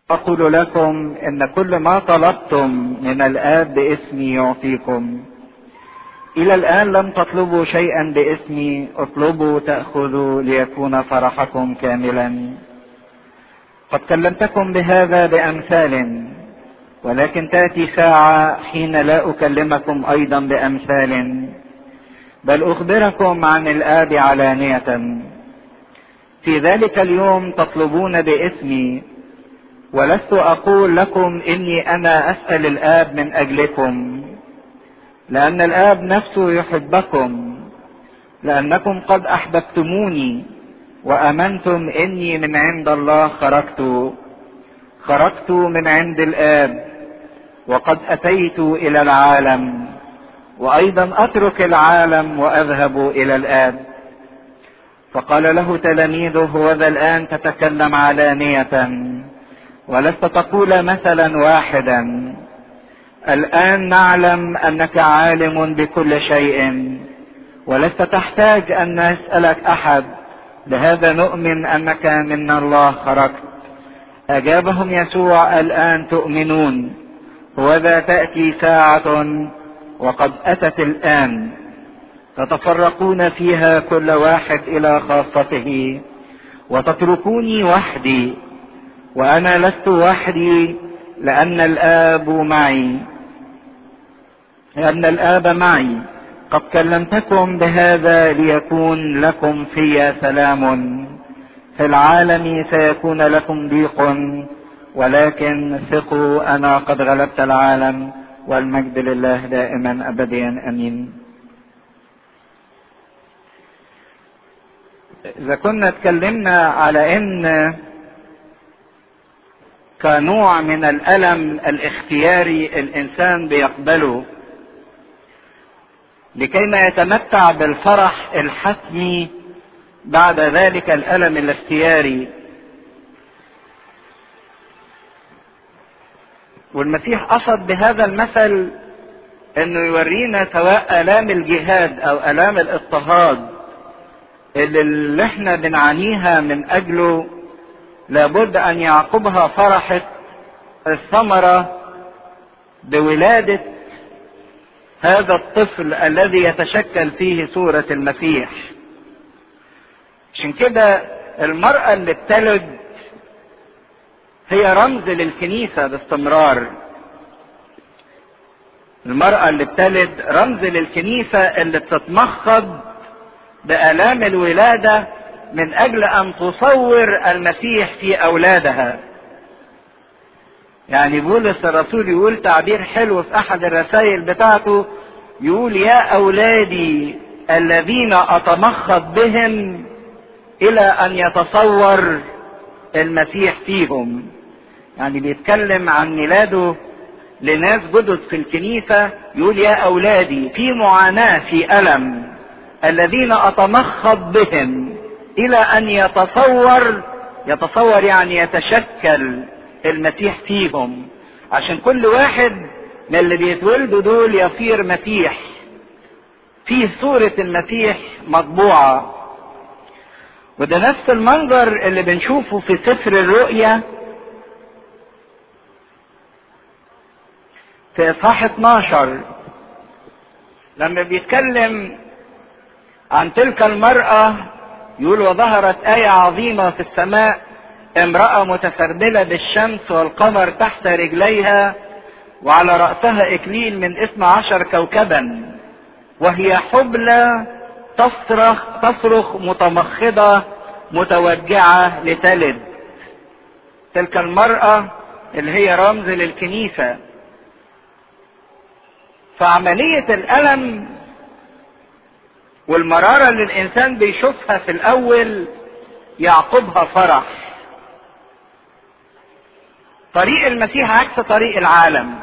أقول لكم إن كل ما طلبتم من الآب باسمي يعطيكم إلى الآن لم تطلبوا شيئا باسمي اطلبوا تأخذوا ليكون فرحكم كاملا قد كلمتكم بهذا بأمثال ولكن تأتي ساعة حين لا أكلمكم أيضا بأمثال بل أخبركم عن الآب علانية في ذلك اليوم تطلبون باسمي ولست اقول لكم اني انا اسال الاب من اجلكم لان الاب نفسه يحبكم لانكم قد احببتموني وامنتم اني من عند الله خرجت خرجت من عند الاب وقد اتيت الى العالم وايضا اترك العالم واذهب الى الاب فقال له تلاميذه هوذا الان تتكلم علانيه ولست تقول مثلا واحدا الان نعلم انك عالم بكل شيء ولست تحتاج ان نسالك احد بهذا نؤمن انك من الله خرجت اجابهم يسوع الان تؤمنون وذا تاتي ساعه وقد اتت الان تتفرقون فيها كل واحد الى خاصته وتتركوني وحدي وانا لست وحدي لان الاب معي لان الاب معي قد كلمتكم بهذا ليكون لكم في سلام في العالم سيكون لكم ضيق ولكن ثقوا انا قد غلبت العالم والمجد لله دائما ابديا امين اذا كنا اتكلمنا على ان كنوع من الالم الاختياري الانسان بيقبله لكي ما يتمتع بالفرح الحتمي بعد ذلك الالم الاختياري والمسيح قصد بهذا المثل انه يورينا سواء الام الجهاد او الام الاضطهاد اللي, اللي احنا بنعانيها من اجله لابد ان يعقبها فرحة الثمرة بولادة هذا الطفل الذي يتشكل فيه صورة المسيح عشان كده المرأة اللي بتلد هي رمز للكنيسة باستمرار المرأة اللي بتلد رمز للكنيسة اللي بتتمخض بآلام الولادة من اجل ان تصور المسيح في اولادها يعني بولس الرسول يقول تعبير حلو في احد الرسائل بتاعته يقول يا اولادي الذين اتمخض بهم الى ان يتصور المسيح فيهم يعني بيتكلم عن ميلاده لناس جدد في الكنيسة يقول يا أولادي في معاناة في ألم الذين أتمخض بهم الى ان يتصور يتصور يعني يتشكل المسيح فيهم عشان كل واحد من اللي بيتولدوا دول يصير مسيح فيه صورة المسيح مطبوعة وده نفس المنظر اللي بنشوفه في سفر الرؤيا في اصحاح 12 لما بيتكلم عن تلك المرأة يقول وظهرت آية عظيمة في السماء امرأة متسربلة بالشمس والقمر تحت رجليها وعلى رأسها إكليل من اثنى عشر كوكبا وهي حبلى تصرخ تصرخ متمخضة متوجعة لتلد تلك المرأة اللي هي رمز للكنيسة فعملية الألم والمرارة اللي الإنسان بيشوفها في الأول يعقبها فرح طريق المسيح عكس طريق العالم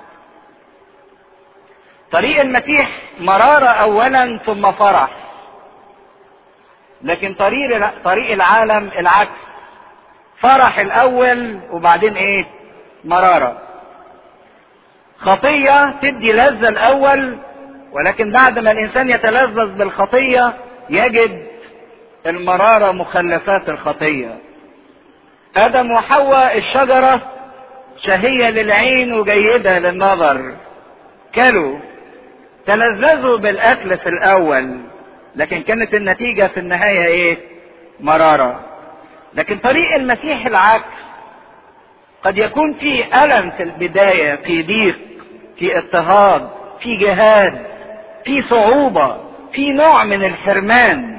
طريق المسيح مرارة أولا ثم فرح لكن طريق طريق العالم العكس فرح الأول وبعدين إيه؟ مرارة خطية تدي لذة الأول ولكن بعد ما الانسان يتلذذ بالخطيه يجد المراره مخلفات الخطيه ادم وحواء الشجره شهية للعين وجيدة للنظر كلوا تلذذوا بالاكل في الاول لكن كانت النتيجة في النهاية ايه مرارة لكن طريق المسيح العكس قد يكون في ألم في البداية في ضيق في اضطهاد في جهاد في صعوبة في نوع من الحرمان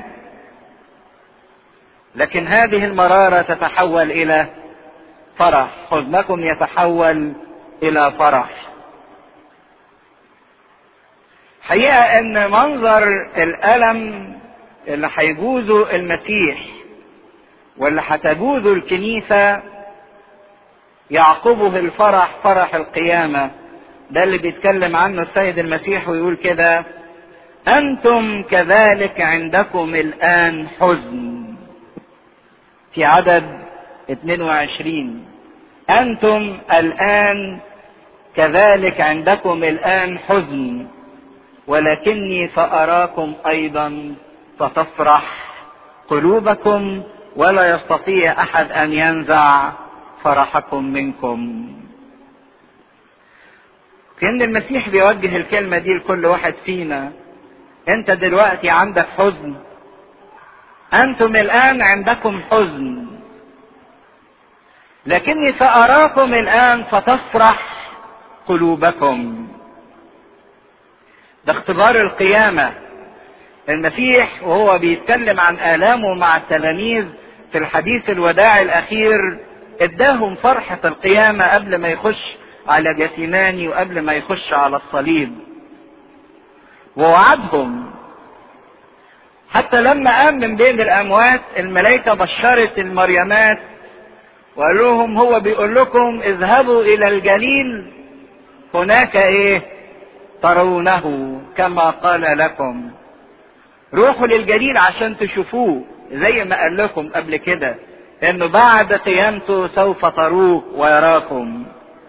لكن هذه المرارة تتحول إلى فرح حزنكم يتحول إلى فرح حقيقة ان منظر الالم اللي هيجوزه المسيح واللي هتجوزه الكنيسة يعقبه الفرح فرح القيامة ده اللي بيتكلم عنه السيد المسيح ويقول كده انتم كذلك عندكم الان حزن في عدد 22 انتم الان كذلك عندكم الان حزن ولكني ساراكم ايضا فتفرح قلوبكم ولا يستطيع احد ان ينزع فرحكم منكم كان المسيح بيوجه الكلمه دي لكل واحد فينا انت دلوقتي عندك حزن انتم الان عندكم حزن لكني ساراكم الان فتفرح قلوبكم ده اختبار القيامة المسيح وهو بيتكلم عن آلامه مع التلاميذ في الحديث الوداع الأخير اداهم فرحة القيامة قبل ما يخش على جثيماني وقبل ما يخش على الصليب ووعدهم حتى لما قام من بين الأموات الملائكة بشرت المريمات وقال لهم هو بيقول لكم اذهبوا إلى الجليل هناك ايه ترونه كما قال لكم روحوا للجليل عشان تشوفوه زي ما قال لكم قبل كده انه بعد قيامته سوف تروه ويراكم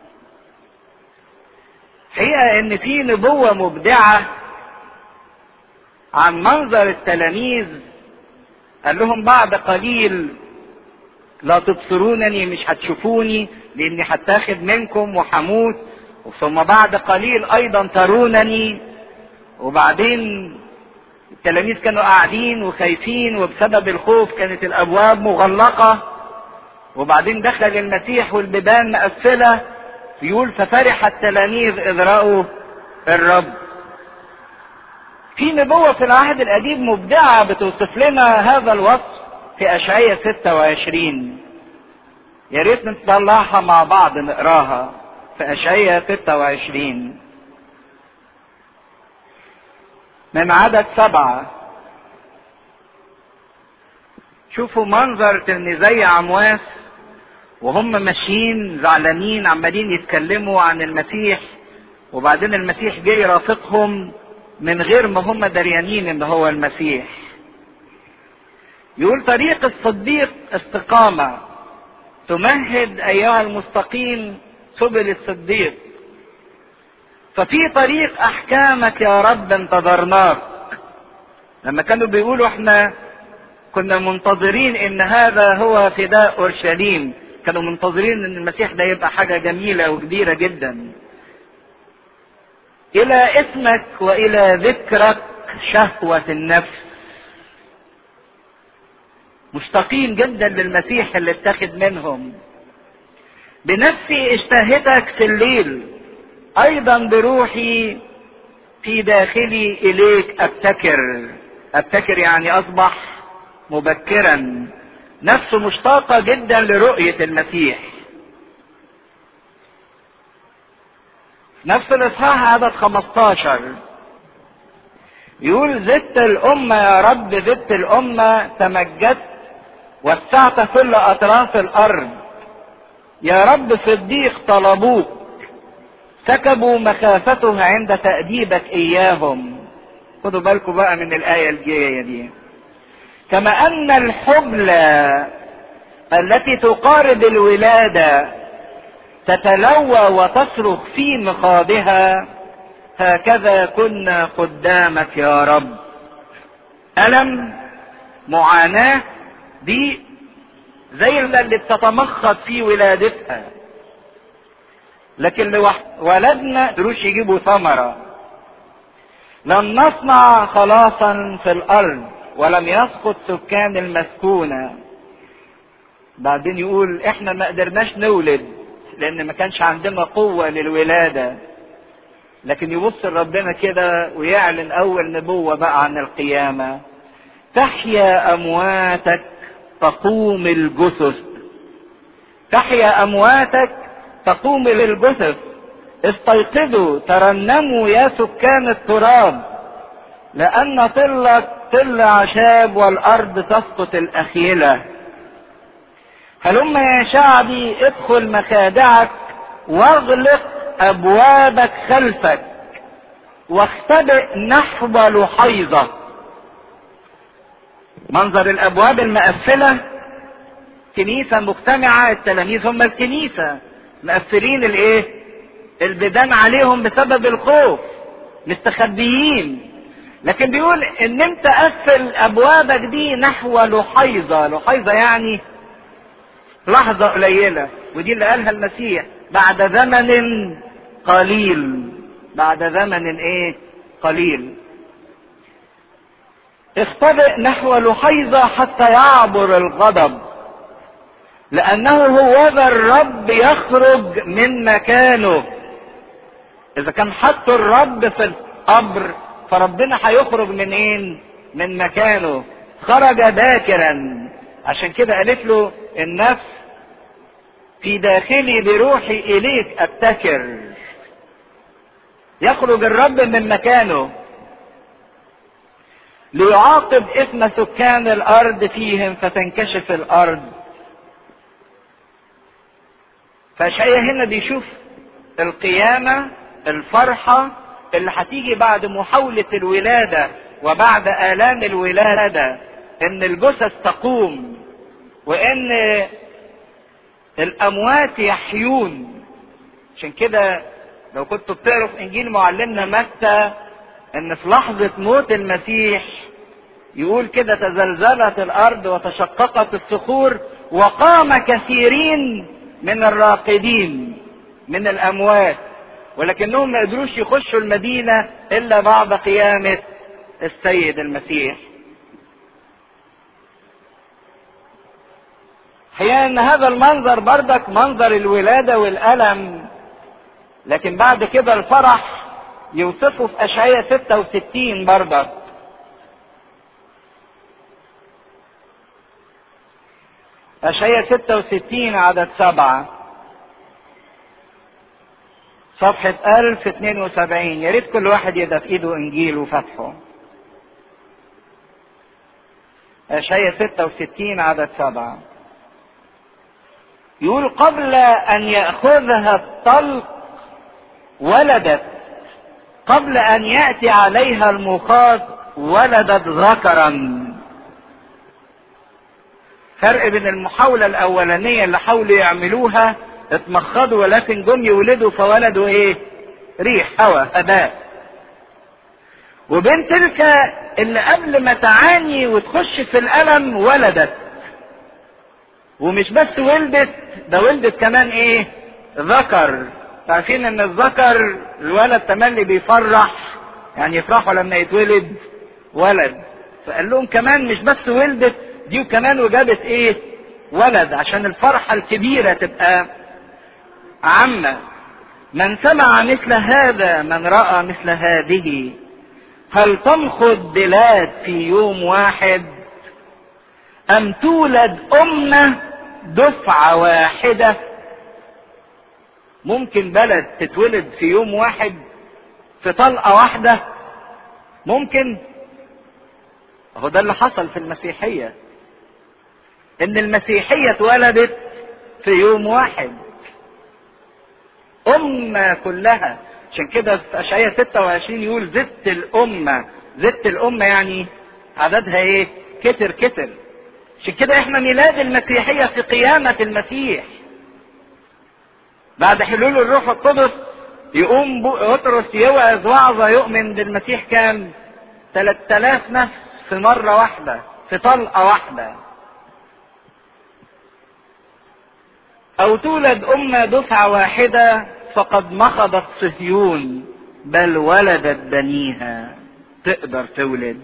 حقيقة ان في نبوة مبدعة عن منظر التلاميذ قال لهم بعد قليل لا تبصرونني مش هتشوفوني لاني هتاخد منكم وحموت ثم بعد قليل ايضا ترونني وبعدين التلاميذ كانوا قاعدين وخايفين وبسبب الخوف كانت الابواب مغلقه وبعدين دخل المسيح والبيبان مقفله يقول ففرح التلاميذ اذ راوا الرب في نبوة في العهد القديم مبدعة بتوصف لنا هذا الوصف في أشعية 26 يا ريت نطلعها مع بعض نقراها في أشعية 26 من عدد سبعة شوفوا منظر تلميذي عمواس وهم ماشيين زعلانين عمالين يتكلموا عن المسيح وبعدين المسيح جاي يرافقهم من غير ما هم دريانين ان هو المسيح يقول طريق الصديق استقامة تمهد ايها المستقيم سبل الصديق ففي طريق احكامك يا رب انتظرناك لما كانوا بيقولوا احنا كنا منتظرين ان هذا هو فداء اورشليم كانوا منتظرين ان المسيح ده يبقى حاجة جميلة وكبيرة جدا الى اسمك والى ذكرك شهوة النفس مشتاقين جدا للمسيح اللي اتخذ منهم بنفسي اشتهتك في الليل ايضا بروحي في داخلي اليك ابتكر ابتكر يعني اصبح مبكرا نفسه مشتاقة جدا لرؤية المسيح نفس الاصحاح عدد 15 يقول زدت الأمة يا رب زدت الأمة تمجدت وسعت كل أطراف الأرض يا رب صديق طلبوك سكبوا مخافته عند تأديبك إياهم خدوا بالكم بقى من الآية الجاية دي كما أن الحبلى التي تقارب الولادة تتلوى وتصرخ في مخاضها هكذا كنا قدامك يا رب ألم معاناة دي زي اللي بتتمخض في ولادتها لكن لوح... ولدنا قدروش يجيبوا ثمرة لم نصنع خلاصا في الأرض ولم يسقط سكان المسكونة بعدين يقول احنا ما قدرناش نولد لان ما كانش عندنا قوة للولادة لكن يبص لربنا كده ويعلن اول نبوة بقى عن القيامة تحيا امواتك تقوم الجثث تحيا امواتك تقوم الجثث استيقظوا ترنموا يا سكان التراب لان طلك طل عشاب والارض تسقط الاخيله هلم يا شعبي ادخل مخادعك واغلق ابوابك خلفك واختبئ نحو لحيظه منظر الابواب المقفله كنيسه مجتمعه التلاميذ هم الكنيسه مقفلين الايه البيبان عليهم بسبب الخوف مستخبيين لكن بيقول ان انت قفل ابوابك دي نحو لحيظه لحيظه يعني لحظة قليلة ودي اللي قالها المسيح بعد زمن قليل بعد زمن ايه قليل اختبئ نحو لحيظة حتى يعبر الغضب لأنه هو ذا الرب يخرج من مكانه إذا كان حط الرب في القبر فربنا هيخرج منين؟ من مكانه خرج باكرا عشان كده قالت له النفس في داخلي بروحي اليك ابتكر يخرج الرب من مكانه ليعاقب اثم سكان الارض فيهم فتنكشف الارض فشيء هنا بيشوف القيامة الفرحة اللي هتيجي بعد محاولة الولادة وبعد آلام الولادة إن الجثث تقوم وإن الأموات يحيون عشان كده لو كنتوا بتقروا في إنجيل معلمنا متى إن في لحظة موت المسيح يقول كده تزلزلت الأرض وتشققت الصخور وقام كثيرين من الراقدين من الأموات ولكنهم ما قدروش يخشوا المدينة إلا بعد قيامة السيد المسيح حقيقة ان هذا المنظر بردك منظر الولادة والألم لكن بعد كده الفرح يوصفه في أشعية 66 بردك أشعية 66 عدد سبعة صفحة 1072 يا ريت كل واحد يدا في ايده انجيل وفتحه أشعية 66 عدد سبعة يقول قبل أن يأخذها الطلق ولدت قبل أن يأتي عليها المخاض ولدت ذكرا فرق بين المحاولة الأولانية اللي حاولوا يعملوها اتمخضوا ولكن جم يولدوا فولدوا ايه؟ ريح هواء هباء. وبين تلك اللي قبل ما تعاني وتخش في الألم ولدت. ومش بس ولدت ده ولدت كمان ايه؟ ذكر. عارفين ان الذكر الولد تملي بيفرح يعني يفرحوا لما يتولد ولد. فقال لهم كمان مش بس ولدت دي وكمان وجابت ايه؟ ولد عشان الفرحة الكبيرة تبقى عامة من سمع مثل هذا من رأى مثل هذه هل تمخض بلاد في يوم واحد أم تولد أمة دفعة واحدة ممكن بلد تتولد في يوم واحد في طلقة واحدة ممكن هو ده اللي حصل في المسيحية ان المسيحية اتولدت في يوم واحد أمة كلها عشان كده في أشعية 26 يقول زدت الأمة زدت الأمة يعني عددها إيه؟ كتر كتر عشان كده إحنا ميلاد المسيحية في قيامة المسيح بعد حلول الروح القدس يقوم بطرس يوعظ وعظة يؤمن بالمسيح كام؟ 3000 نفس في مرة واحدة في طلقة واحدة أو تولد أمة دفعة واحدة فقد مخضت صهيون بل ولدت بنيها تقدر تولد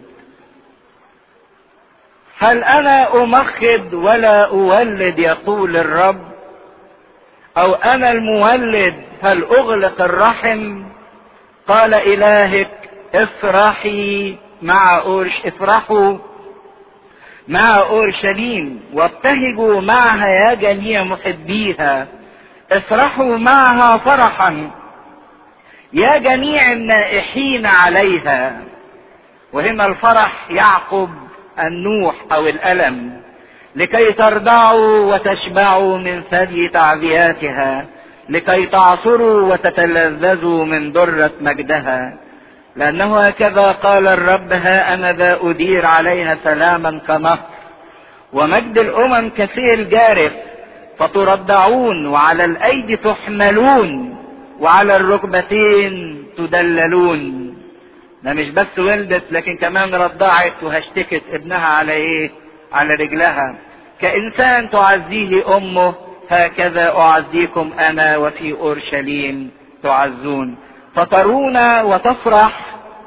هل انا امخض ولا اولد يقول الرب او انا المولد هل اغلق الرحم قال الهك افرحي مع اورش افرحوا مع اورشليم وابتهجوا معها يا جميع محبيها افرحوا معها فرحا يا جميع النائحين عليها وهنا الفرح يعقب النوح او الالم لكي ترضعوا وتشبعوا من ثدي تعبياتها لكي تعصروا وتتلذذوا من درة مجدها لأنه هكذا قال الرب ها أنا ذا أدير عليها سلاما كنهر ومجد الأمم كثير جارف فتردعون وعلى الأيدي تحملون وعلى الركبتين تدللون ده مش بس ولدت لكن كمان رضعت وهشتكت ابنها على ايه على رجلها كإنسان تعزيه أمه هكذا أعزيكم أنا وفي أورشليم تعزون فترون وتفرح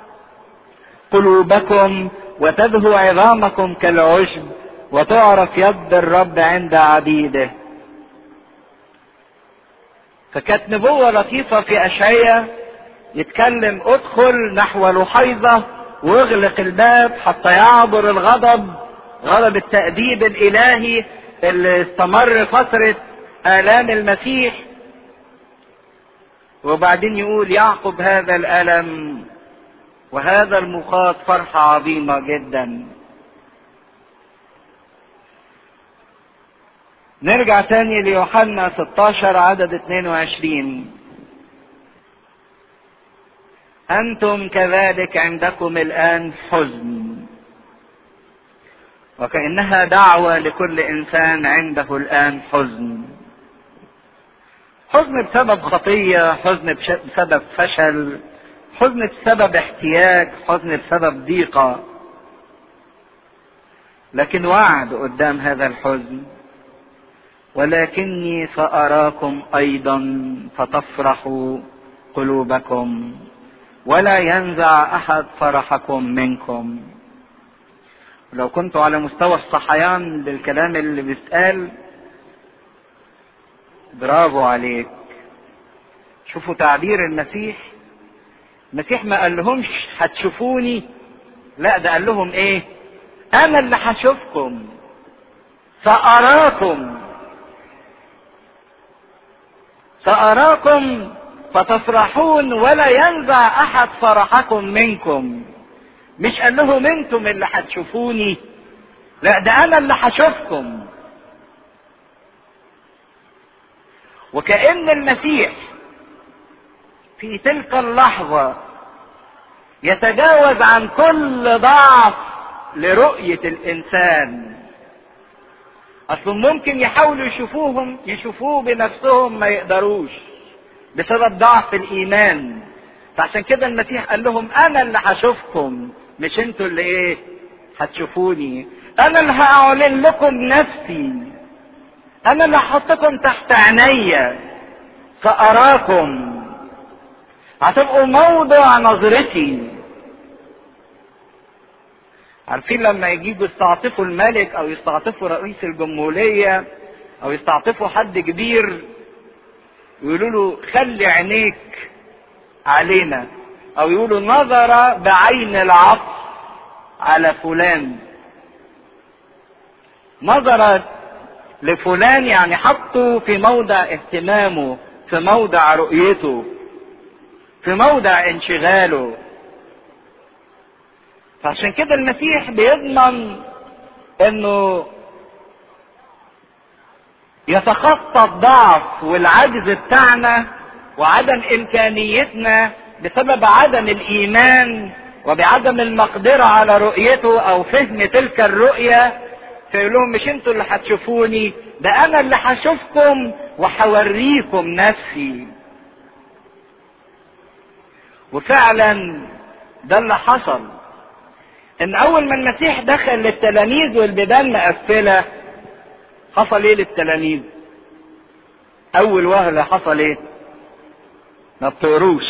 قلوبكم وتدهو عظامكم كالعشب وتعرف يد الرب عند عبيده فكانت نبوة لطيفة في أشعية يتكلم ادخل نحو لحيظة واغلق الباب حتى يعبر الغضب غضب التأديب الإلهي اللي استمر فترة آلام المسيح وبعدين يقول يعقب هذا الألم وهذا المخاط فرحة عظيمة جدا نرجع تاني ليوحنا 16 عدد 22 أنتم كذلك عندكم الآن حزن وكأنها دعوة لكل إنسان عنده الآن حزن حزن بسبب خطية حزن بسبب فشل حزن بسبب احتياج حزن بسبب ضيقة لكن وعد قدام هذا الحزن ولكني سأراكم أيضا فتفرحوا قلوبكم ولا ينزع أحد فرحكم منكم لو كنتوا على مستوى الصحيان بالكلام اللي بيتقال برافو عليك شوفوا تعبير المسيح المسيح ما قال لهمش هتشوفوني لا ده قال لهم ايه انا اللي هشوفكم ساراكم ساراكم فتفرحون ولا ينزع احد فرحكم منكم مش قال لهم انتم اللي هتشوفوني لا ده انا اللي هشوفكم وكأن المسيح في تلك اللحظة يتجاوز عن كل ضعف لرؤية الإنسان أصل ممكن يحاولوا يشوفوهم يشوفوه بنفسهم ما يقدروش بسبب ضعف الإيمان فعشان كده المسيح قال لهم أنا اللي هشوفكم مش انتوا اللي إيه هتشوفوني أنا اللي هأعلن لكم نفسي انا اللي هحطكم تحت عينيا فاراكم هتبقوا موضع نظرتي عارفين لما يجيبوا يستعطفوا الملك او يستعطفوا رئيس الجمهورية او يستعطفوا حد كبير يقولوا له خلي عينيك علينا او يقولوا نظر بعين العطف على فلان نظر لفلان يعني حطه في موضع اهتمامه في موضع رؤيته في موضع انشغاله فعشان كده المسيح بيضمن انه يتخطى الضعف والعجز بتاعنا وعدم امكانيتنا بسبب عدم الايمان وبعدم المقدره على رؤيته او فهم تلك الرؤيه فيقول لهم مش انتوا اللي هتشوفوني ده انا اللي هشوفكم وهوريكم نفسي وفعلا ده اللي حصل ان اول ما المسيح دخل للتلاميذ والبيبان مقفله حصل ايه للتلاميذ اول وهله حصل ايه ما بتقروش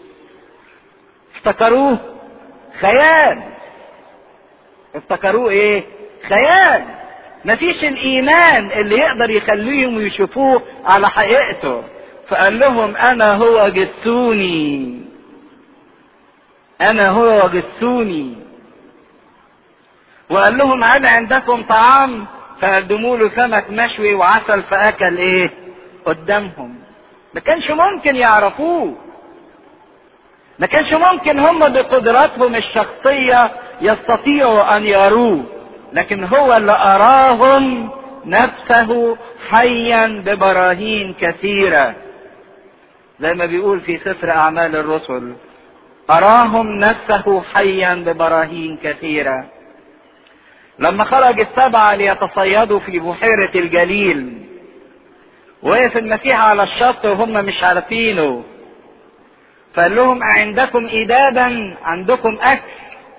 افتكروه خيال افتكروه ايه خيال مفيش الايمان اللي يقدر يخليهم يشوفوه على حقيقته فقال لهم انا هو جسوني انا هو جسوني وقال لهم هل عندكم طعام فقدموا له سمك مشوي وعسل فاكل ايه قدامهم ما كانش ممكن يعرفوه ما كانش ممكن هم بقدراتهم الشخصية يستطيعوا ان يروه لكن هو اللي اراهم نفسه حيا ببراهين كثيرة زي ما بيقول في سفر اعمال الرسل اراهم نفسه حيا ببراهين كثيره لما خرج السبعة ليتصيدوا في بحيرة الجليل وقف المسيح على الشط وهم مش عارفينه فقال لهم أعندكم إدابا عندكم أكل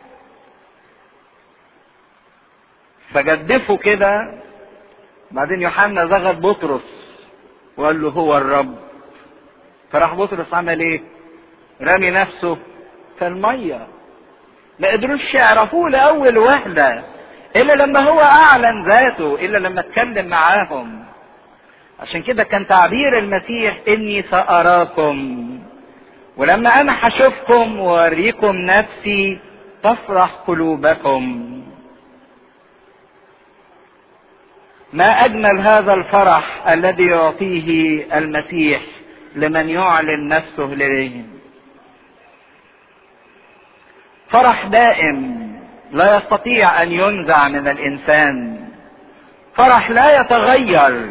فجدفوا كده بعدين يوحنا زغد بطرس وقال له هو الرب فراح بطرس عمل ايه رمي نفسه في الميه ما قدروش يعرفوه لاول وهله الا لما هو اعلن ذاته الا لما اتكلم معاهم عشان كده كان تعبير المسيح اني ساراكم ولما انا هشوفكم واوريكم نفسي تفرح قلوبكم ما اجمل هذا الفرح الذي يعطيه المسيح لمن يعلن نفسه لديهم فرح دائم لا يستطيع ان ينزع من الانسان فرح لا يتغير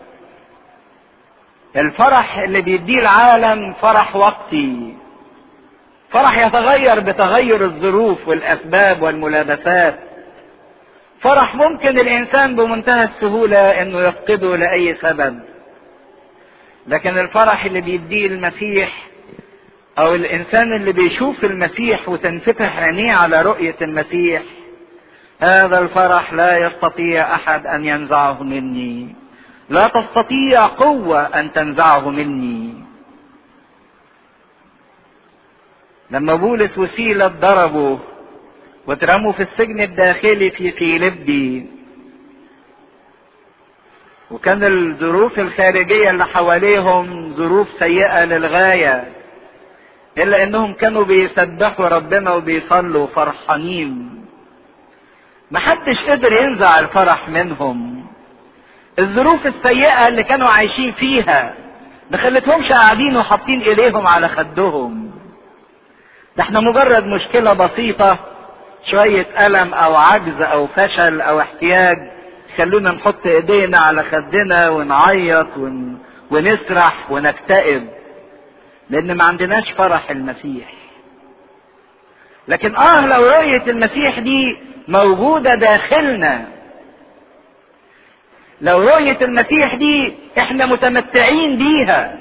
الفرح اللي بيديه العالم فرح وقتي فرح يتغير بتغير الظروف والاسباب والملابسات فرح ممكن الانسان بمنتهى السهوله انه يفقده لاي سبب لكن الفرح اللي بيديه المسيح او الانسان اللي بيشوف المسيح وتنفتح عينيه على رؤية المسيح هذا الفرح لا يستطيع احد ان ينزعه مني لا تستطيع قوة ان تنزعه مني لما بولس وسيلة ضربوا واترموا في السجن الداخلي في فيلبي وكان الظروف الخارجية اللي حواليهم ظروف سيئة للغاية الا انهم كانوا بيسبحوا ربنا وبيصلوا فرحانين محدش قدر ينزع الفرح منهم الظروف السيئة اللي كانوا عايشين فيها ما خلتهمش قاعدين وحاطين ايديهم على خدهم ده احنا مجرد مشكلة بسيطة شوية ألم أو عجز أو فشل أو احتياج خلونا نحط ايدينا على خدنا ونعيط ون... ونسرح ونكتئب لان ما عندناش فرح المسيح لكن اه لو رؤية المسيح دي موجودة داخلنا لو رؤية المسيح دي احنا متمتعين بيها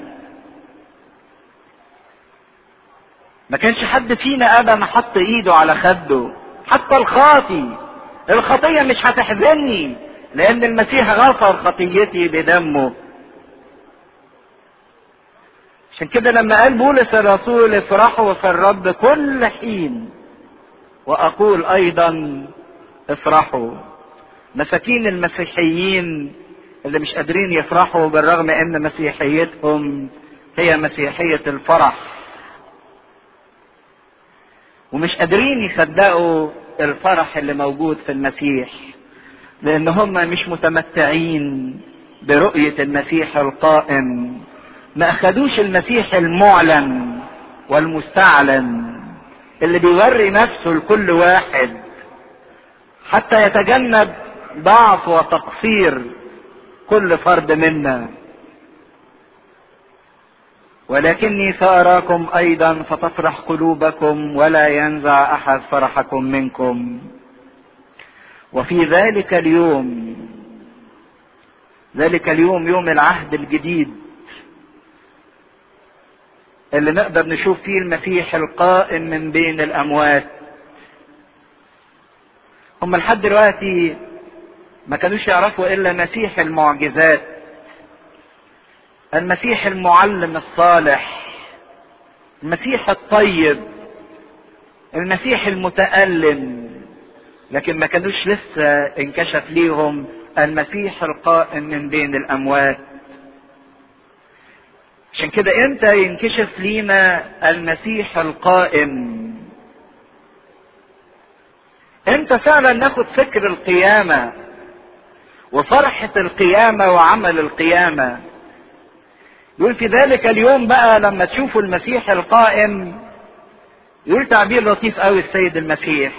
ما كانش حد فينا ابدا حط ايده على خده حتى الخاطي الخطية مش هتحزني لان المسيح غفر خطيتي بدمه عشان كده لما قال بولس الرسول افرحوا في الرب كل حين واقول ايضا افرحوا مساكين المسيحيين اللي مش قادرين يفرحوا بالرغم ان مسيحيتهم هي مسيحية الفرح ومش قادرين يصدقوا الفرح اللي موجود في المسيح لان هم مش متمتعين برؤية المسيح القائم ما اخدوش المسيح المعلن والمستعلن اللي بيوري نفسه لكل واحد حتى يتجنب ضعف وتقصير كل فرد منا ولكني ساراكم ايضا فتفرح قلوبكم ولا ينزع احد فرحكم منكم وفي ذلك اليوم ذلك اليوم يوم العهد الجديد اللي نقدر نشوف فيه المسيح القائم من بين الاموات هم لحد دلوقتي ما كانوش يعرفوا الا مسيح المعجزات المسيح المعلم الصالح المسيح الطيب المسيح المتألم لكن ما كانوش لسه انكشف ليهم المسيح القائم من بين الأموات عشان كده امتى ينكشف لينا المسيح القائم امتى فعلا ناخد فكر القيامة وفرحة القيامة وعمل القيامة يقول في ذلك اليوم بقى لما تشوفوا المسيح القائم يقول تعبير لطيف قوي السيد المسيح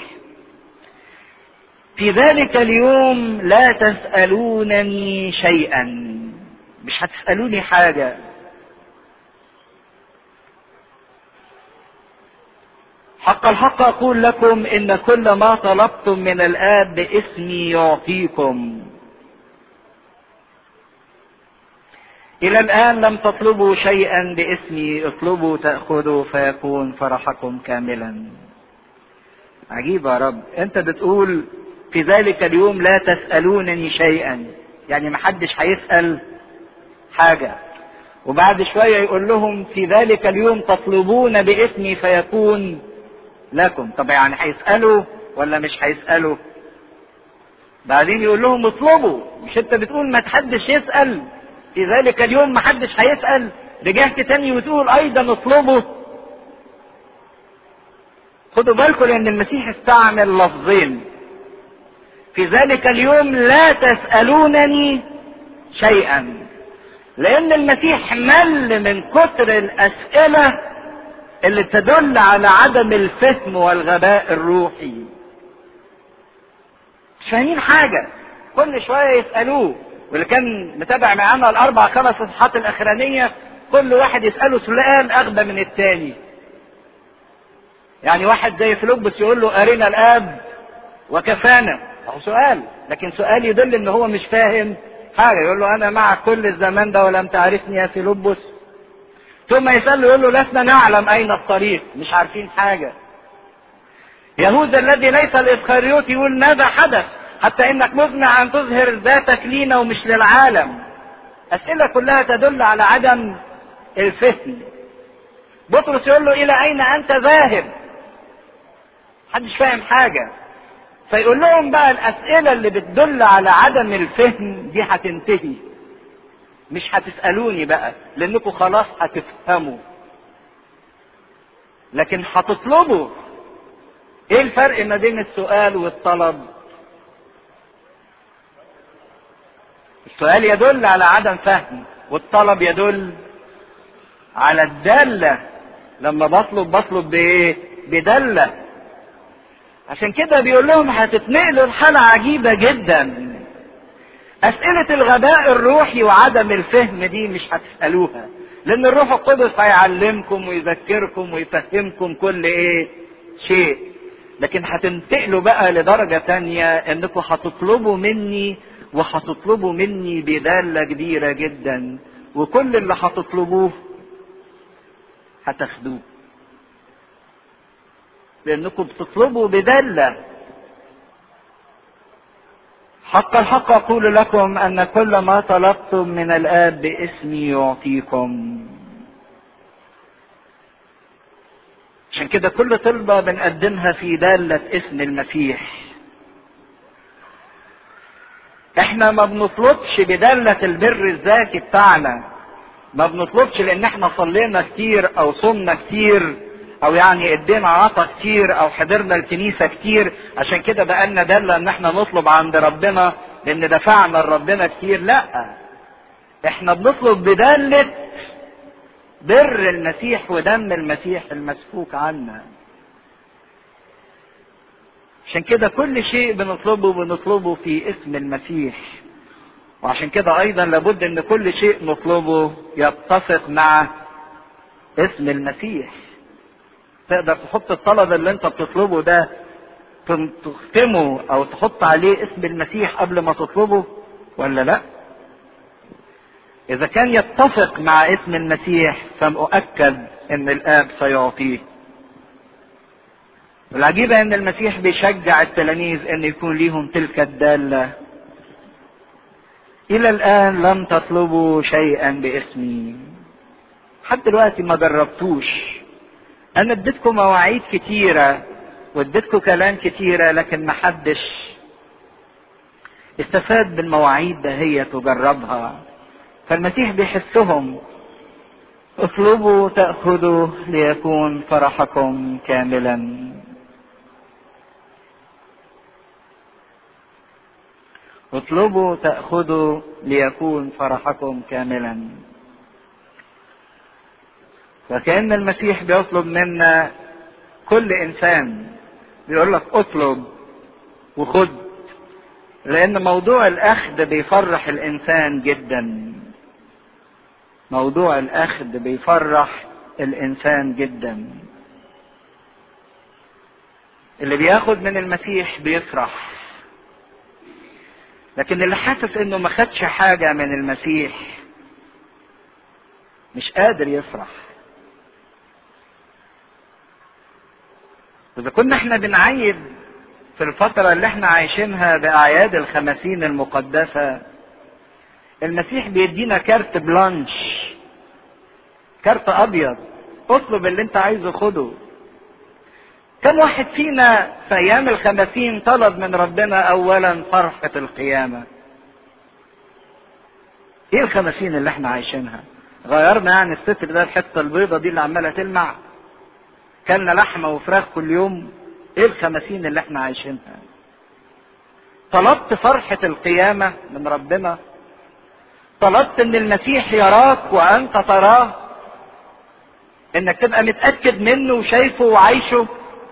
في ذلك اليوم لا تسألونني شيئا مش هتسألوني حاجة حق الحق أقول لكم إن كل ما طلبتم من الآب باسمي يعطيكم إلى الآن لم تطلبوا شيئا باسمي اطلبوا تأخذوا فيكون فرحكم كاملا عجيب يا رب أنت بتقول في ذلك اليوم لا تسألونني شيئا يعني محدش هيسأل حاجة وبعد شوية يقول لهم في ذلك اليوم تطلبون باسمي فيكون لكم طب يعني هيسألوا ولا مش هيسألوا بعدين يقول لهم اطلبوا مش انت بتقول ما تحدش يسأل في ذلك اليوم ما حدش هيسأل رجعت تاني وتقول ايضا اطلبوا خدوا بالكم لان المسيح استعمل لفظين في ذلك اليوم لا تسألونني شيئا لان المسيح مل من كتر الاسئلة اللي تدل على عدم الفهم والغباء الروحي مش فاهمين حاجة كل شوية يسألوه واللي كان متابع معانا الاربع خمس اصحاحات الاخرانية كل واحد يسأله سؤال اغبى من التاني يعني واحد زي فيلبس يقول له ارنا الاب وكفانا اهو سؤال لكن سؤال يدل ان هو مش فاهم حاجة يقول له انا معك كل الزمان ده ولم تعرفني يا فيلبس ثم يسأله يقول له لسنا نعلم اين الطريق مش عارفين حاجة يهوذا الذي ليس الاسخريوطي يقول ماذا حدث حتى انك مزمع ان تظهر ذاتك لينا ومش للعالم اسئلة كلها تدل على عدم الفهم بطرس يقول له الى اين انت ذاهب محدش فاهم حاجة فيقول لهم بقى الاسئلة اللي بتدل على عدم الفهم دي هتنتهي مش هتسألوني بقى لانكم خلاص هتفهموا لكن هتطلبوا ايه الفرق ما بين السؤال والطلب السؤال يدل على عدم فهم والطلب يدل على الدالة لما بطلب بطلب بايه بدلة عشان كده بيقول لهم هتتنقلوا لحالة عجيبة جدا أسئلة الغباء الروحي وعدم الفهم دي مش هتسألوها لأن الروح القدس هيعلمكم ويذكركم ويفهمكم كل إيه شيء لكن هتنتقلوا بقى لدرجة تانية إنكم هتطلبوا مني وهتطلبوا مني بدالة كبيرة جدا وكل اللي هتطلبوه هتاخدوه لأنكم بتطلبوا بدالة حق الحق أقول لكم أن كل ما طلبتم من الآب باسمي يعطيكم عشان كده كل طلبة بنقدمها في دالة اسم المسيح احنا ما بنطلبش بدالة البر الذاتي بتاعنا ما بنطلبش لان احنا صلينا كتير او صمنا كتير او يعني ادينا عطا كتير او حضرنا الكنيسة كتير عشان كده بقالنا دالة ان احنا نطلب عند ربنا لان دفعنا لربنا كتير لا احنا بنطلب بدالة بر المسيح ودم المسيح المسفوك عنا عشان كده كل شيء بنطلبه بنطلبه في اسم المسيح وعشان كده ايضا لابد ان كل شيء نطلبه يتفق مع اسم المسيح تقدر تحط الطلب اللي انت بتطلبه ده تختمه او تحط عليه اسم المسيح قبل ما تطلبه ولا لا اذا كان يتفق مع اسم المسيح فمؤكد ان الاب سيعطيه العجيبة ان المسيح بيشجع التلاميذ ان يكون ليهم تلك الدالة الى الان لم تطلبوا شيئا باسمي حتى دلوقتي ما جربتوش انا اديتكم مواعيد كتيرة واديتكم كلام كتيرة لكن محدش استفاد بالمواعيد دهيت وجربها فالمسيح بيحسهم اطلبوا تأخذوا ليكون فرحكم كاملا اطلبوا تأخذوا ليكون فرحكم كاملا فكأن المسيح بيطلب منا كل إنسان بيقول لك اطلب وخد لأن موضوع الأخذ بيفرح الإنسان جدا موضوع الأخذ بيفرح الإنسان جدا اللي بياخد من المسيح بيفرح لكن اللي حاسس انه ما خدش حاجه من المسيح مش قادر يفرح واذا كنا احنا بنعيد في الفترة اللي احنا عايشينها بأعياد الخمسين المقدسة المسيح بيدينا كارت بلانش كارت أبيض اطلب اللي انت عايزه خده كم واحد فينا في ايام الخمسين طلب من ربنا اولا فرحة القيامة ايه الخمسين اللي احنا عايشينها غيرنا يعني الستر ده الحتة البيضة دي اللي عمالة تلمع كلنا لحمة وفراخ كل يوم ايه الخمسين اللي احنا عايشينها طلبت فرحة القيامة من ربنا طلبت ان المسيح يراك وانت تراه انك تبقى متأكد منه وشايفه وعايشه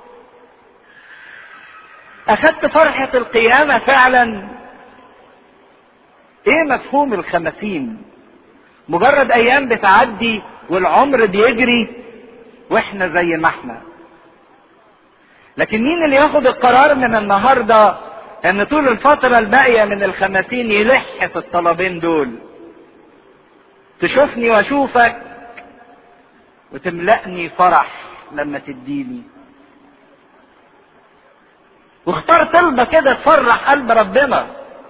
اخدت فرحة القيامة فعلا ايه مفهوم الخمسين مجرد ايام بتعدي والعمر بيجري واحنا زي ما احنا لكن مين اللي ياخد القرار من النهاردة ان طول الفترة الباقية من الخمسين يلح في الطلبين دول تشوفني واشوفك وتملأني فرح لما تديني واختار طلبة كده تفرح قلب ربنا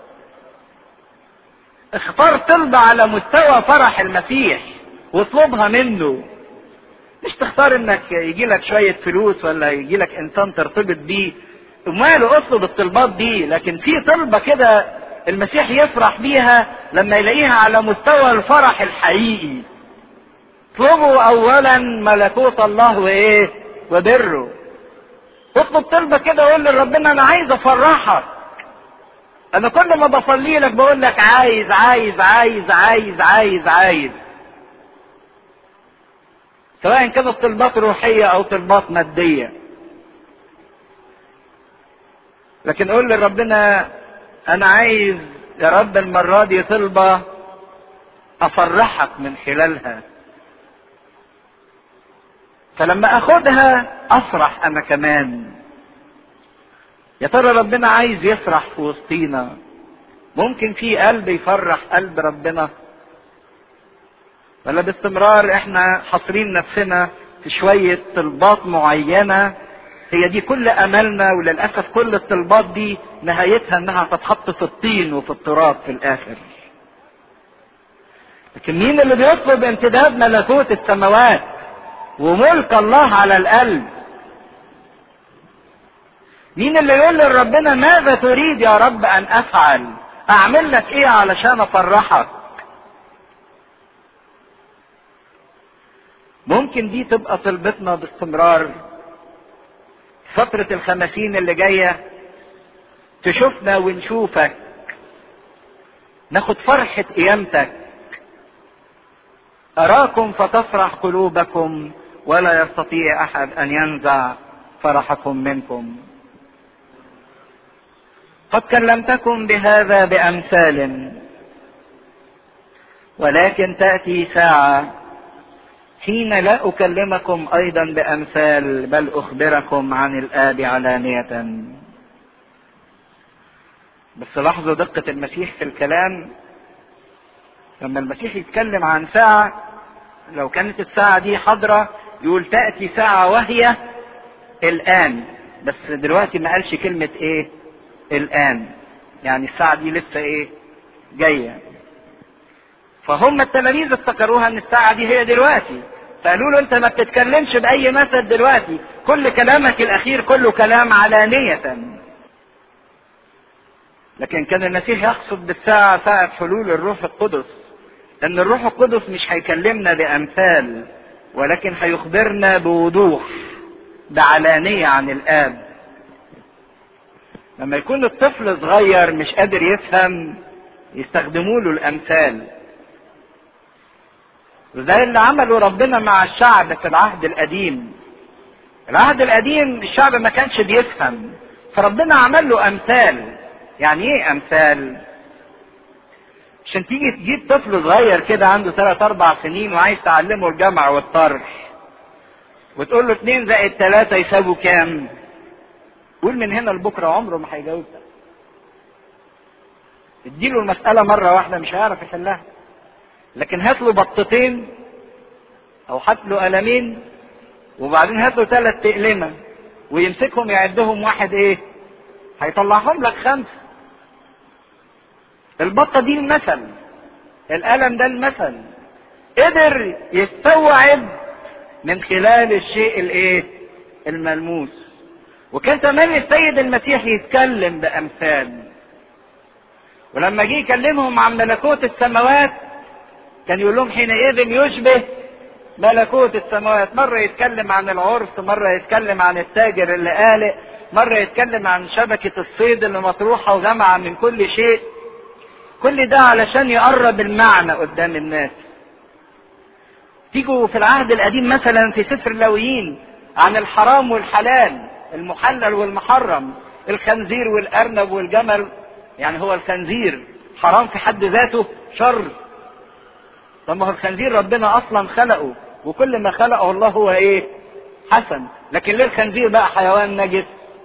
اختار طلبة على مستوى فرح المسيح واطلبها منه مش تختار انك يجي لك شوية فلوس ولا يجي لك انسان ترتبط بيه وماله اطلب الطلبات دي لكن في طلبة كده المسيح يفرح بيها لما يلاقيها على مستوى الفرح الحقيقي اطلبوا اولا ملكوت الله وايه وبره اطلب طلبة كده وقول لربنا انا عايز افرحك انا كل ما بصلي لك بقول لك عايز عايز عايز عايز عايز عايز سواء كانت طلبات روحية او طلبات مادية لكن قول لربنا انا عايز يا رب المرة دي طلبة افرحك من خلالها فلما اخدها افرح انا كمان يا ترى ربنا عايز يفرح في وسطينا ممكن في قلب يفرح قلب ربنا ولا باستمرار احنا حاصرين نفسنا في شوية طلبات معينة هي دي كل املنا وللاسف كل الطلبات دي نهايتها انها تتحط في الطين وفي التراب في الاخر لكن مين اللي بيطلب امتداد ملكوت السماوات وملك الله على القلب مين اللي يقول لربنا ماذا تريد يا رب ان افعل اعمل لك ايه علشان افرحك ممكن دي تبقى طلبتنا باستمرار فترة الخمسين اللي جاية تشوفنا ونشوفك ناخد فرحة قيامتك أراكم فتفرح قلوبكم ولا يستطيع أحد أن ينزع فرحكم منكم قد كلمتكم بهذا بأمثال ولكن تأتي ساعة حين لا أكلمكم أيضا بأمثال بل أخبركم عن الآب علانية بس لاحظوا دقة المسيح في الكلام لما المسيح يتكلم عن ساعة لو كانت الساعة دي حاضرة يقول تأتي ساعة وهي الآن بس دلوقتي ما قالش كلمة إيه الآن يعني الساعة دي لسه إيه جاية فهم التلاميذ افتكروها ان الساعة دي هي دلوقتي فقالوا له انت ما بتتكلمش باي مثل دلوقتي كل كلامك الاخير كله كلام علانية لكن كان المسيح يقصد بالساعة ساعة حلول الروح القدس ان الروح القدس مش هيكلمنا بامثال ولكن هيخبرنا بوضوح بعلانية عن الاب لما يكون الطفل صغير مش قادر يفهم يستخدموا له الامثال وزي اللي عمله ربنا مع الشعب في العهد القديم العهد القديم الشعب ما كانش بيفهم فربنا عمل له امثال يعني ايه امثال عشان تيجي تجيب طفل صغير كده عنده ثلاث اربع سنين وعايز تعلمه الجمع والطرح وتقول له اتنين زائد ثلاثة يساووا كام؟ قول من هنا لبكرة عمره ما هيجاوبك. اديله المسألة مرة واحدة مش هيعرف يحلها. لكن هات له بطتين أو هات له قلمين وبعدين هات له ثلاث تقلمة ويمسكهم يعدهم واحد إيه؟ هيطلعهم لك خمسة. البطة دي المثل. القلم ده المثل. قدر يستوعب من خلال الشيء الايه الملموس وكان تمام السيد المسيح يتكلم بامثال ولما جه يكلمهم عن ملكوت السماوات كان يقول لهم حينئذ يشبه ملكوت السماوات مرة يتكلم عن العرس مرة يتكلم عن التاجر اللي قالق مرة يتكلم عن شبكة الصيد اللي مطروحة وجمع من كل شيء كل ده علشان يقرب المعنى قدام الناس تيجوا في العهد القديم مثلا في سفر اللاويين عن الحرام والحلال المحلل والمحرم الخنزير والارنب والجمل يعني هو الخنزير حرام في حد ذاته شر طب ما هو الخنزير ربنا اصلا خلقه وكل ما خلقه الله هو ايه حسن لكن ليه الخنزير بقى حيوان نجس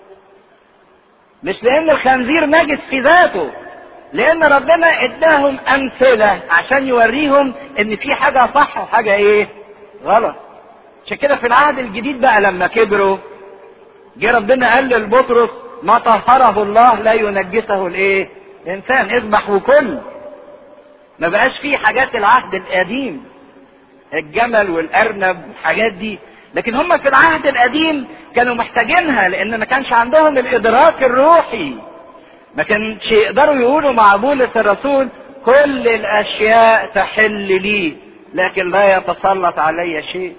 مش لان الخنزير نجس في ذاته لان ربنا اداهم امثله عشان يوريهم ان في حاجه صح وحاجه ايه غلط عشان كده في العهد الجديد بقى لما كبروا جه ربنا قال للبطرس ما طهره الله لا ينجسه الايه الانسان اذبح وكل ما بقاش فيه حاجات العهد القديم الجمل والارنب والحاجات دي لكن هم في العهد القديم كانوا محتاجينها لان ما كانش عندهم الادراك الروحي ما كانش يقدروا يقولوا مع بولس الرسول كل الاشياء تحل لي لكن لا يتسلط علي شيء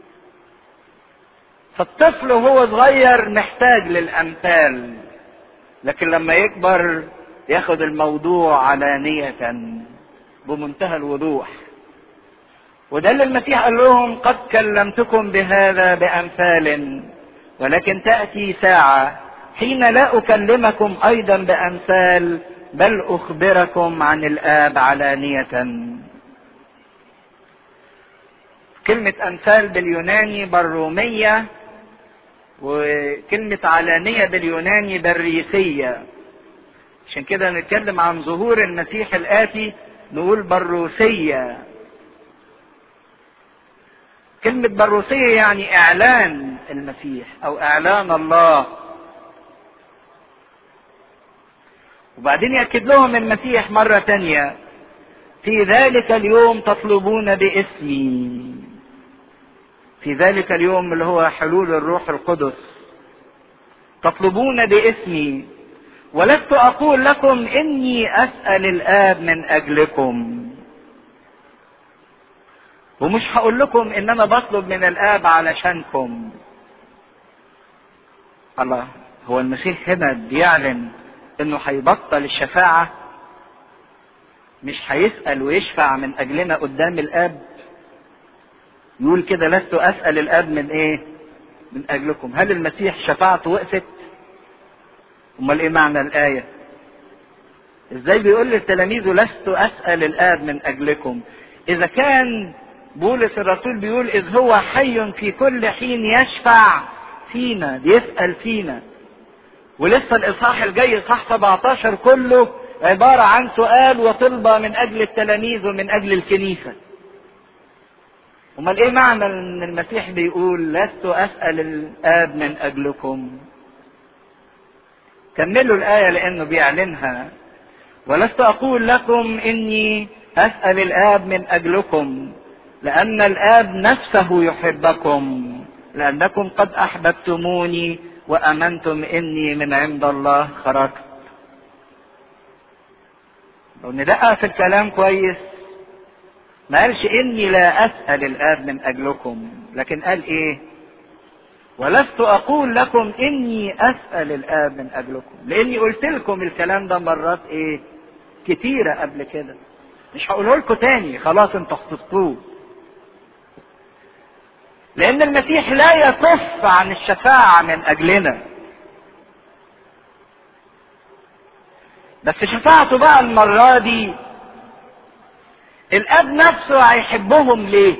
فالطفل وهو صغير محتاج للامثال لكن لما يكبر ياخد الموضوع علانية بمنتهى الوضوح وده اللي المسيح قال لهم قد كلمتكم بهذا بامثال ولكن تاتي ساعه حين لا اكلمكم ايضا بامثال بل اخبركم عن الاب علانيه كلمة أمثال باليوناني بالرومية وكلمة علانية باليوناني بالريسية عشان كده نتكلم عن ظهور المسيح الآتي نقول بروسية كلمة بروسية يعني إعلان المسيح أو إعلان الله وبعدين يأكد لهم المسيح مرة تانية في ذلك اليوم تطلبون باسمي في ذلك اليوم اللي هو حلول الروح القدس تطلبون باسمي ولست اقول لكم اني اسال الاب من اجلكم ومش هقول لكم ان انا بطلب من الاب علشانكم الله هو المسيح هنا بيعلن انه هيبطل الشفاعه مش هيسال ويشفع من اجلنا قدام الاب يقول كده لست اسال الاب من ايه من اجلكم هل المسيح شفاعته وقفت امال ايه معنى الايه ازاي بيقول للتلاميذ لست اسال الاب من اجلكم اذا كان بولس الرسول بيقول اذ هو حي في كل حين يشفع فينا بيسال فينا ولسه الاصحاح الجاي صح 17 كله عباره عن سؤال وطلبه من اجل التلاميذ ومن اجل الكنيسه امال ايه معنى ان المسيح بيقول لست اسال الاب من اجلكم كملوا الايه لانه بيعلنها ولست اقول لكم اني اسال الاب من اجلكم لأن الآب نفسه يحبكم لأنكم قد أحببتموني وأمنتم إني من عند الله خرجت لو ندقق في الكلام كويس ما قالش إني لا أسأل الآب من أجلكم لكن قال إيه ولست أقول لكم إني أسأل الآب من أجلكم لأني قلت لكم الكلام ده مرات إيه كتيرة قبل كده مش هقوله لكم تاني خلاص انتوا حفظتوه لأن المسيح لا يكف عن الشفاعة من أجلنا بس شفاعته بقى المرة دي الأب نفسه هيحبهم ليه؟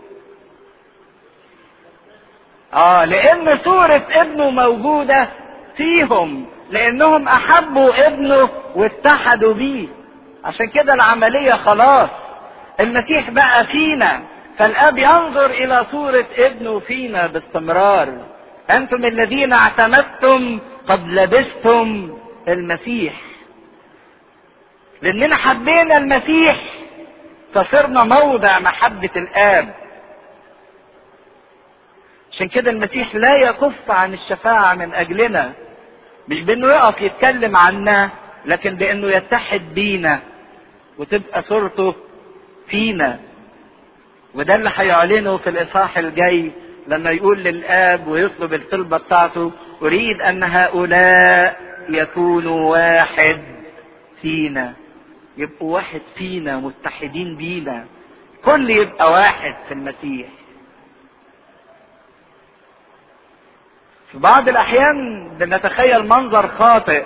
اه لان صورة ابنه موجودة فيهم لانهم احبوا ابنه واتحدوا بيه عشان كده العملية خلاص المسيح بقى فينا فالاب ينظر الى صورة ابنه فينا باستمرار انتم الذين اعتمدتم قد لبستم المسيح لاننا حبينا المسيح فصرنا موضع محبة الاب عشان كده المسيح لا يكف عن الشفاعة من أجلنا مش بأنه يقف يتكلم عنا لكن بأنه يتحد بينا وتبقى صورته فينا وده اللي هيعلنه في الإصحاح الجاي لما يقول للآب ويطلب الطلبة بتاعته أريد أن هؤلاء يكونوا واحد فينا يبقوا واحد فينا متحدين بينا كل يبقى واحد في المسيح في بعض الاحيان بنتخيل منظر خاطئ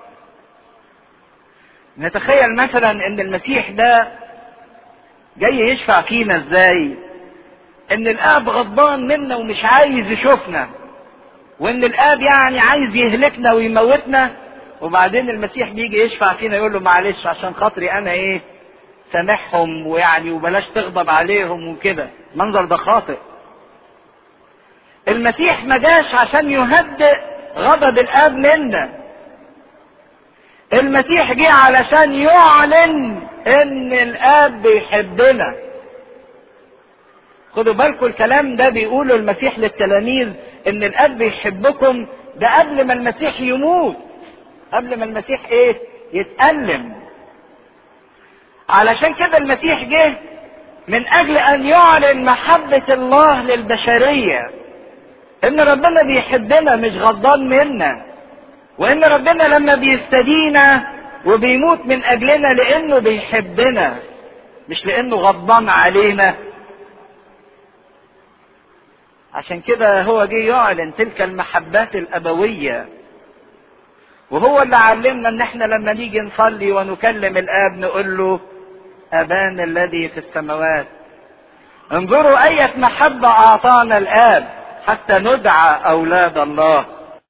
نتخيل مثلا ان المسيح ده جاي يشفع فينا ازاي ان الاب غضبان منا ومش عايز يشوفنا وان الاب يعني عايز يهلكنا ويموتنا وبعدين المسيح بيجي يشفع فينا يقول له معلش عشان خاطري انا ايه سامحهم ويعني وبلاش تغضب عليهم وكده المنظر ده خاطئ المسيح ما جاش عشان يهدئ غضب الاب منا المسيح جه علشان يعلن ان الاب بيحبنا خدوا بالكم الكلام ده بيقوله المسيح للتلاميذ ان الاب بيحبكم ده قبل ما المسيح يموت قبل ما المسيح ايه يتألم علشان كده المسيح جه من اجل ان يعلن محبة الله للبشرية ان ربنا بيحبنا مش غضبان منا وان ربنا لما بيستدينا وبيموت من اجلنا لانه بيحبنا مش لانه غضبان علينا عشان كده هو جه يعلن تلك المحبات الابويه وهو اللي علمنا ان احنا لما نيجي نصلي ونكلم الاب نقول له ابانا الذي في السماوات انظروا اية محبة اعطانا الاب حتى ندعى اولاد الله